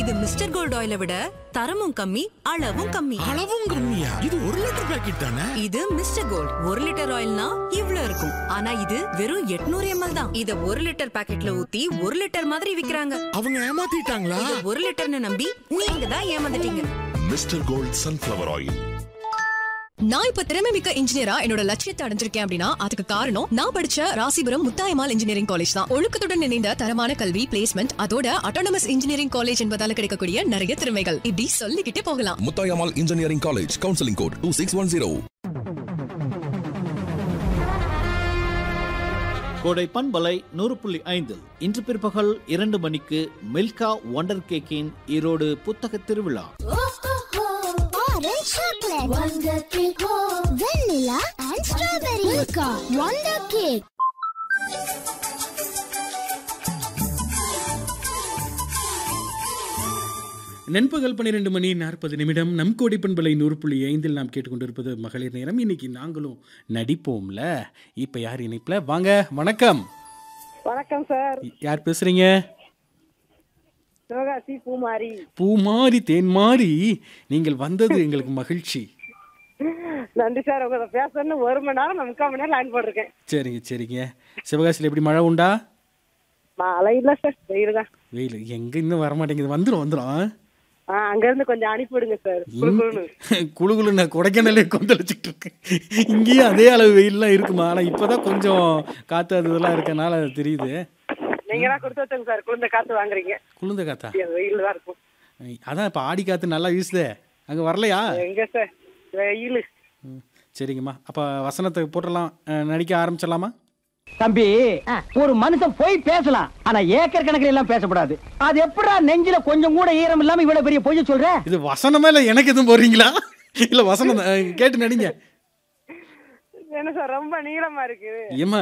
இது mister gold ஆயிலை விட தரமும் கம்மி அளவும் கம்மி அளவும் கம்மியா இது ஒரு லிட்டர் பாக்கெட் தானே இது மிஸ்டர் கோல்ட் ஒரு லிட்டர் ஆயில்னா இவ்ளோ இருக்கும் ஆனா இது வெறும் 800 எம்எல் தான் இத ஒரு லிட்டர் பாக்கெட்ல ஊத்தி ஒரு லிட்டர் மாதிரி விக்கிறாங்க அவங்க ஏமாத்திட்டாங்களா இத ஒரு லிட்டர்னு நம்பி நீங்க தான் ஏமாந்துட்டீங்க மிஸ்டர் கோல்ட் சன்ஃப்ளவர் ஆயில் நான் இப்ப திறமை மிக்க இன்ஜினியரா என்னோட லட்சியத்தை அடைஞ்சிருக்கேன் அப்படின்னா அதுக்கு காரணம் நான் படிச்ச ராசிபுரம் முத்தாயமால் இன்ஜினியரிங் காலேஜ் தான் ஒழுக்கத்துடன் இணைந்த தரமான கல்வி பிளேஸ்மெண்ட் அதோட அட்டானமஸ் இன்ஜினியரிங் காலேஜ் என்பதால கிடைக்கக்கூடிய நிறைய திறமைகள் இப்படி சொல்லிக்கிட்டே போகலாம் Muthayammal engineering college counselling code two six one zero கோடை பண்பலை நூறு புள்ளி ஐந்து இன்று பிற்பகல் இரண்டு மணிக்கு மில்கா ஒண்டர் கேக்கின் ஈரோடு புத்தக திருவிழா Orange chocolate, Wonder Cake, Vanilla and Strawberry, Milka, Wonder Cake. நண்பகல் பன்னிரெண்டு மணி நாற்பது நிமிடம் நம் கோடி பண்பலை நூறு புள்ளி ஐந்தில் நாம் கேட்டுக்கொண்டிருப்பது மகளிர் நேரம் இன்னைக்கு நாங்களும் நடிப்போம்ல இப்போ யார் இணைப்பில் வாங்க வணக்கம் வணக்கம் சார் யார் பேசுறீங்க சிவகாசி பூமாரி பூ மாறி தேன் மாறி நீங்கள் வந்தது எங்களுக்கு மகிழ்ச்சி நன்றி சார் உங்களை பேசணும்னு ஒரு மணி நேரம் நான் முக்கால் மணி நேரம் லைன் போட்டிருக்கேன் சரிங்க சரிங்க சிவகாசியில் எப்படி மழை உண்டா மழை இல்லை சார் வெயில் தான் வெயில் எங்கே இன்னும் வர மாட்டேங்குது வந்துடும் வந்துடும் ஆ அங்கேருந்து கொஞ்சம் அனுப்பி விடுங்க சார் குடுக்குன்னு குழு குழு நான் கொடைக்கானலே கொந்தளிச்சுட்டு இருக்கேன் இங்கேயும் அதே அளவு வெயில்லாம் இருக்குமா ஆனால் இப்போதான் கொஞ்சம் காற்று அது இதெல்லாம் இருக்கனால அது தெரியுது நீங்க தான் கொடுத்து வச்சுங்க சார் குளிர்ந்த காத்து வாங்குறீங்க குளிர்ந்த காத்தா வெயில் தான் இருக்கும் அதான் இப்போ ஆடி காற்று நல்லா வீசுதே அங்கே வரலையா எங்க சார் வெயில் ம், சரிங்கம்மா அப்போ வசனத்தை போட்டுடலாம் அஹ், நடிக்க ஆரம்பிச்சிடலாமா தம்பி ஒரு மனுஷன் போய் பேசலாம் ஆனா ஏக்கர் கணக்கில் எல்லாம் பேசக்கூடாது அது எப்படா நெஞ்சில கொஞ்சம் கூட ஈரம் இல்லாம இவ்வளவு பெரிய பொய்ய சொல்ற இது வசனமே இல்லை எனக்கு எதுவும் போடுறீங்களா இல்லை வசனம் தான். அஹ், கேட்டு நடிங்க என்ன சார் ரொம்ப நீளமா இருக்கு ஏம்மா